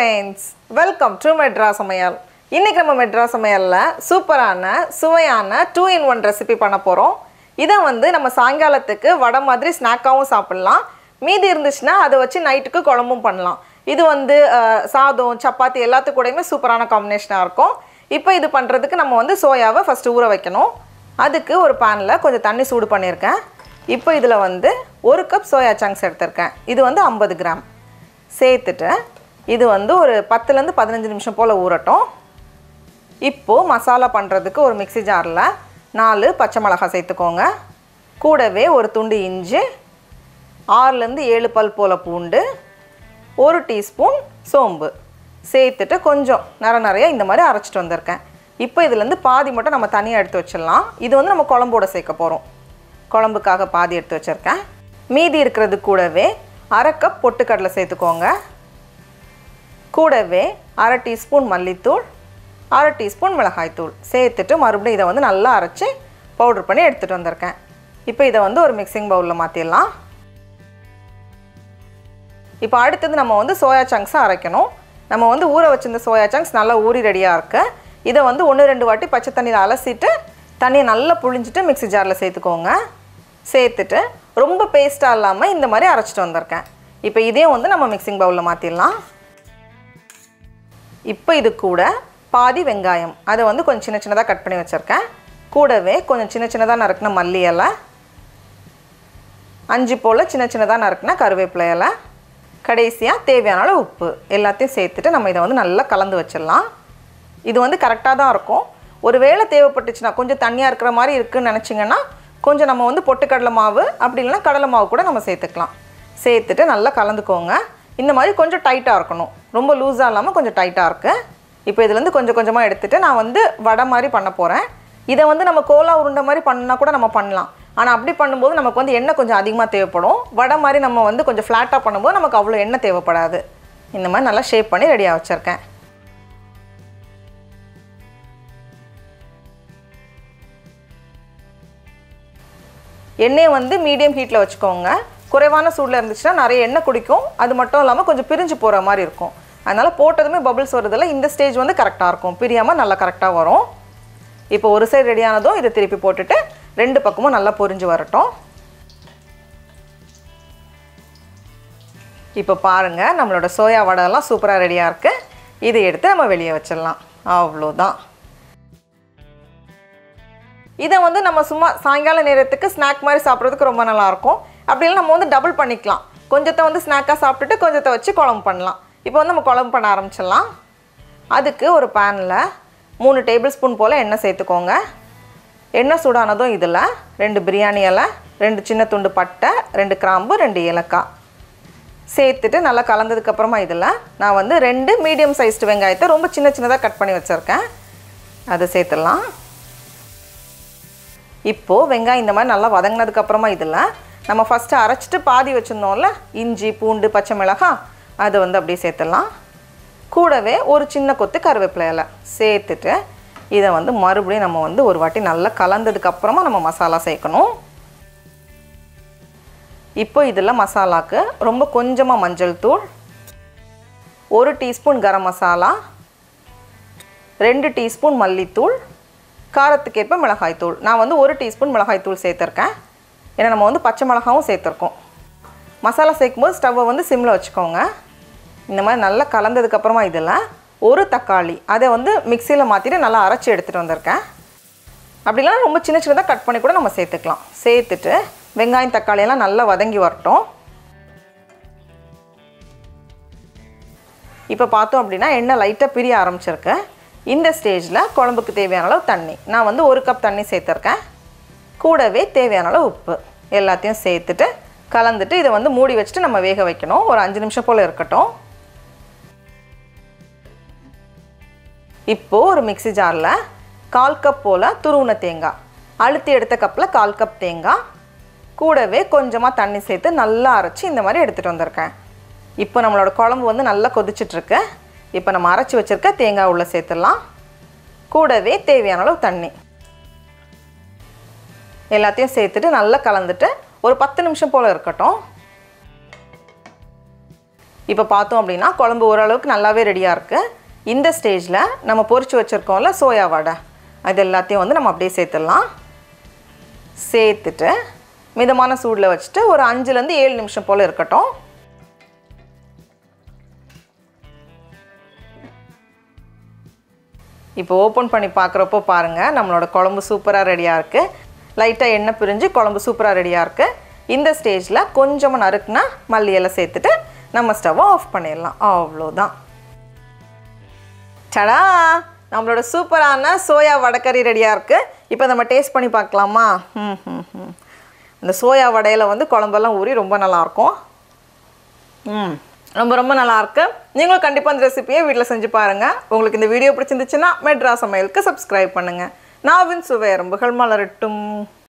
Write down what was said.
friends welcome to metro சமையல் இன்றைக்கி நம்ம மெட்ரா சமையலில் சூப்பரான சுவையான டூ இன் ஒன் ரெசிபி பண்ண போகிறோம் இதை வந்து நம்ம சாயங்காலத்துக்கு வடை மாதிரி ஸ்நாக்காகவும் சாப்பிட்லாம் மீதி இருந்துச்சுன்னா அதை வச்சு நைட்டுக்கு குழம்பும் பண்ணலாம் இது வந்து அஹ், சாதம் சப்பாத்தி எல்லாத்துக்கு கூடயுமே சூப்பரான காம்பினேஷனாக இருக்கும் இப்போ இது பண்ணுறதுக்கு நம்ம வந்து சோயாவை ஃபஸ்ட்டு ஊற வைக்கணும் அதுக்கு ஒரு பேனில் கொஞ்சம் தண்ணி சூடு பண்ணியிருக்கேன் இப்போ இதில் வந்து ஒரு கப் சோயா சங்க்ஸ் எடுத்திருக்கேன் இது வந்து ஐம்பது கிராம் சேர்த்துட்டு இது வந்து ஒரு பத்துலேருந்து பதினஞ்சு நிமிஷம் போல் ஊறட்டும் இப்போது மசாலா பண்ணுறதுக்கு ஒரு மிக்ஸி ஜாரில் நாலு பச்சை மிளகாய் சேர்த்துக்கோங்க கூடவே ஒரு துண்டு இஞ்சி ஆறுலேருந்து ஏழு பல் போல் பூண்டு ஒரு டீஸ்பூன் சோம்பு சேர்த்துட்டு கொஞ்சம் நிற நிறைய இந்த மாதிரி அரைச்சிட்டு வந்திருக்கேன் இப்போ இதுலேருந்து பாதி மட்டும் நம்ம தனியாக எடுத்து வச்சிடலாம் இது வந்து நம்ம குழம்போட சேர்க்க போகிறோம் குழம்புக்காக பாதி எடுத்து வச்சுருக்கேன் மீதி இருக்கிறது கூடவே அரை கப் பொட்டுக்கடலை சேர்த்துக்கோங்க கூடவே அரை டீஸ்பூன் மல்லித்தூள் அரை டீஸ்பூன் மிளகாய்த்தூள் சேர்த்துட்டு மறுபடியும் இதை வந்து நல்லா அரைச்சி பவுட்ரு பண்ணி எடுத்துகிட்டு வந்திருக்கேன் இப்போ இதை வந்து ஒரு மிக்சிங் பவுலில் மாற்றிடலாம் இப்போ அடுத்தது நம்ம வந்து சோயா சங்க்ஸை அரைக்கணும் நம்ம வந்து ஊற வச்சிருந்த சோயா சங்க்ஸ் நல்லா ஊறி ரெடியாக இருக்கு இதை வந்து ஒன்று ரெண்டு வாட்டி பச்சை தண்ணியில் அலசிட்டு தண்ணியை நல்லா புழிஞ்சிட்டு மிக்ஸி ஜாரில் சேர்த்துக்கோங்க சேர்த்துட்டு ரொம்ப பேஸ்ட்டாக இல்லாமல் இந்த மாதிரி அரைச்சிட்டு வந்திருக்கேன் இப்போ இதையும் வந்து நம்ம மிக்சிங் பவுலில் மாற்றிடலாம் இப்போ இது கூட பாதி வெங்காயம் அதை வந்து கொஞ்சம் சின்ன சின்னதாக கட் பண்ணி வச்சுருக்கேன் கூடவே கொஞ்சம் சின்ன சின்னதாக நறுக்கின மல்லி இலை அஞ்சு போல் சின்ன சின்னதாக நறுக்கின கருவேப்பிலை இலை கடைசியாக தேவையான அளவு உப்பு எல்லாத்தையும் சேர்த்துட்டு நம்ம இதை வந்து நல்லா கலந்து வச்சிடலாம் இது வந்து கரெக்டாக தான் இருக்கும் ஒரு வேளை தேவைப்பட்டுச்சுன்னா கொஞ்சம் தண்ணியாக இருக்கிற மாதிரி இருக்குன்னு நினச்சிங்கன்னா கொஞ்சம் நம்ம வந்து பொட்டுக்கடலை மாவு அப்படி இல்லைன்னா கடலை மாவு கூட நம்ம சேர்த்துக்கலாம் சேர்த்துட்டு நல்லா கலந்துக்கோங்க இந்த மாதிரி கொஞ்சம் டைட்டாக இருக்கணும் ரொம்ப லூஸாக இல்லாமல் கொஞ்சம் டைட்டாக இருக்குது இப்போ இதுலேருந்து கொஞ்சம் கொஞ்சமாக எடுத்துகிட்டு நான் வந்து வடை மாதிரி பண்ண போகிறேன் இதை வந்து நம்ம கோலா உருண்டை மாதிரி பண்ணால் கூட நம்ம பண்ணலாம் ஆனால் அப்படி பண்ணும்போது நமக்கு வந்து எண்ணெய் கொஞ்சம் அதிகமாக தேவைப்படும் வடை மாதிரி நம்ம வந்து கொஞ்சம் ஃப்ளாட்டாக பண்ணும்போது நமக்கு அவ்வளோ எண்ணெய் தேவைப்படாது இந்த மாதிரி நல்லா ஷேப் பண்ணி ரெடியாக வச்சுருக்கேன் எண்ணெயை வந்து மீடியம் ஹீட்டில் வச்சுக்கோங்க குறைவான சூடில் இருந்துச்சுன்னா நிறைய எண்ணெய் குடிக்கும் அது மட்டும் இல்லாமல் கொஞ்சம் பிரிஞ்சு போகிற மாதிரி இருக்கும் அதனால் போட்டதுமே பபிள்ஸ் வருதில்ல இந்த ஸ்டேஜ் வந்து கரெக்டாக இருக்கும் பிரியாமல் நல்லா கரெக்டாக வரும் இப்போ ஒரு சைடு ரெடியானதும் இதை திருப்பி போட்டுட்டு ரெண்டு பக்கமும் நல்லா பொரிஞ்சு வரட்டும் இப்போ பாருங்கள் நம்மளோட சோயா வடைலாம் சூப்பராக ரெடியாக இருக்குது இதை எடுத்து நம்ம வெளியே வச்சிடலாம் அவ்வளோதான் இதை வந்து நம்ம சும்மா சாயங்கால நேரத்துக்கு ஸ்நாக் மாதிரி சாப்பிட்றதுக்கு ரொம்ப நல்லாயிருக்கும் அப்படி இல்லை நம்ம வந்து டபுள் பண்ணிக்கலாம் கொஞ்சத்தை வந்து ஸ்நாக்காக சாப்பிட்டுட்டு கொஞ்சத்தை வச்சு குழம்பு பண்ணலாம் இப்போ வந்து நம்ம குழம்பு பண்ண ஆரம்பிச்சிடலாம் அதுக்கு ஒரு பேனில் மூணு டேபிள் ஸ்பூன் போல் எண்ணெய் சேர்த்துக்கோங்க எண்ணெய் சூடானதும் இதில் ரெண்டு பிரியாணி இலை ரெண்டு சின்ன துண்டு பட்டை ரெண்டு கிராம்பு ரெண்டு ஏலக்காய் சேர்த்துட்டு நல்லா கலந்ததுக்கப்புறமா இதில் நான் வந்து ரெண்டு மீடியம் சைஸ்டு வெங்காயத்தை ரொம்ப சின்ன சின்னதாக கட் பண்ணி வச்சுருக்கேன் அதை சேர்த்துடலாம் இப்போது வெங்காயம் இந்த மாதிரி நல்லா வதங்கினதுக்கப்புறமா இதில் நம்ம ஃபஸ்ட்டு அரைச்சிட்டு பாதி வச்சுருந்தோம்ல இஞ்சி பூண்டு பச்சை மிளகாய் அதை வந்து அப்படியே சேர்த்துடலாம் கூடவே ஒரு சின்ன கொத்து கருவேப்பிலை இலை சேர்த்துட்டு இதை வந்து மறுபடியும் நம்ம வந்து ஒரு வாட்டி நல்லா கலந்ததுக்கப்புறமா நம்ம மசாலா சேர்க்கணும் இப்போ இதில் மசாலாக்கு ரொம்ப கொஞ்சமாக மஞ்சள் தூள் ஒரு டீஸ்பூன் கரம் மசாலா ரெண்டு டீஸ்பூன் மல்லித்தூள் காரத்துக்கேற்ப மிளகாய்த்தூள் நான் வந்து ஒரு டீஸ்பூன் மிளகாய்த்தூள் சேர்த்துருக்கேன் ஏன்னா நம்ம வந்து பச்சை மிளகாவும் சேர்த்துருக்கோம் மசாலா சேர்க்கும்போது ஸ்டவ்வை வந்து சிம்மில் வச்சுக்கோங்க இந்த மாதிரி நல்லா கலந்ததுக்கப்புறமா இதில் ஒரு தக்காளி அதை வந்து மிக்சியில் மாற்றிட்டு நல்லா அரைச்சி எடுத்துகிட்டு வந்திருக்கேன் அப்படிலாம் ரொம்ப சின்ன சின்னதாக கட் பண்ணி கூட நம்ம சேர்த்துக்கலாம் சேர்த்துட்டு வெங்காயம் தக்காளி எல்லாம் நல்லா வதங்கி வரட்டும் இப்போ பார்த்தோம் அப்படின்னா எண்ணெய் லைட்டாக பிரிய ஆரம்பிச்சிருக்கு இந்த ஸ்டேஜில் குழம்புக்கு தேவையான அளவு தண்ணி நான் வந்து ஒரு கப் தண்ணி சேர்த்துருக்கேன் கூடவே தேவையான அளவு உப்பு எல்லாத்தையும் சேர்த்துட்டு கலந்துட்டு இதை வந்து மூடி வச்சுட்டு நம்ம வேக வைக்கணும் ஒரு அஞ்சு நிமிஷம் போல் இருக்கட்டும் இப்போது ஒரு மிக்ஸி ஜாரில் கால் கப் போல் துருவுன தேங்காய் அழுத்தி எடுத்த கப்பில் கால் கப் தேங்காய் கூடவே கொஞ்சமாக தண்ணி சேர்த்து நல்லா அரைச்சி இந்த மாதிரி எடுத்துகிட்டு வந்திருக்கேன் இப்போ நம்மளோட குழம்பு வந்து நல்லா கொதிச்சிட்ருக்கு இப்போ நம்ம அரைச்சி வச்சுருக்க தேங்காய் உள்ளே சேர்த்துடலாம் கூடவே தேவையான அளவு தண்ணி எல்லாத்தையும் சேர்த்துட்டு நல்லா கலந்துட்டு ஒரு பத்து நிமிஷம் போல் இருக்கட்டும் இப்போ பார்த்தோம் அப்படின்னா குழம்பு ஓரளவுக்கு நல்லாவே ரெடியாக இருக்குது இந்த ஸ்டேஜில் நம்ம பொரிச்சு வச்சுருக்கோம்ல சோயா வடை அது எல்லாத்தையும் வந்து நம்ம அப்படியே சேர்த்துடலாம் சேர்த்துட்டு மிதமான சூடில் வச்சுட்டு ஒரு அஞ்சுலேருந்து ஏழு நிமிஷம் போல் இருக்கட்டும் இப்போ ஓப்பன் பண்ணி பார்க்குறப்போ பாருங்கள் நம்மளோட குழம்பு சூப்பராக ரெடியாக இருக்குது லைட்டாக எண்ணெய் பிரிஞ்சு குழம்பு சூப்பராக ரெடியாக இருக்குது இந்த ஸ்டேஜில் கொஞ்சமாக நறுக்குனா மல்லி இலை சேர்த்துட்டு நம்ம ஸ்டவ்வை ஆஃப் பண்ணிடலாம் அவ்வளோதான் சடா நம்மளோட சூப்பரான சோயா வடைக்கறி ரெடியாக இருக்குது இப்போ நம்ம டேஸ்ட் பண்ணி பார்க்கலாமா ம் ம் ம் இந்த சோயா வடையில் வந்து குழம்பெல்லாம் ஊறி ரொம்ப நல்லாயிருக்கும் ம் ரொம்ப ரொம்ப நல்லா இருக்கு நீங்களும் கண்டிப்பாக இந்த ரெசிபியை வீட்டில் செஞ்சு பாருங்கள் உங்களுக்கு இந்த வீடியோ பிடிச்சிருந்துச்சுன்னா மெட்ரா சமையலுக்கு சப்ஸ்கிரைப் பண்ணுங்கள் நாவின் சுவை எறும்புகள் மலரட்டும்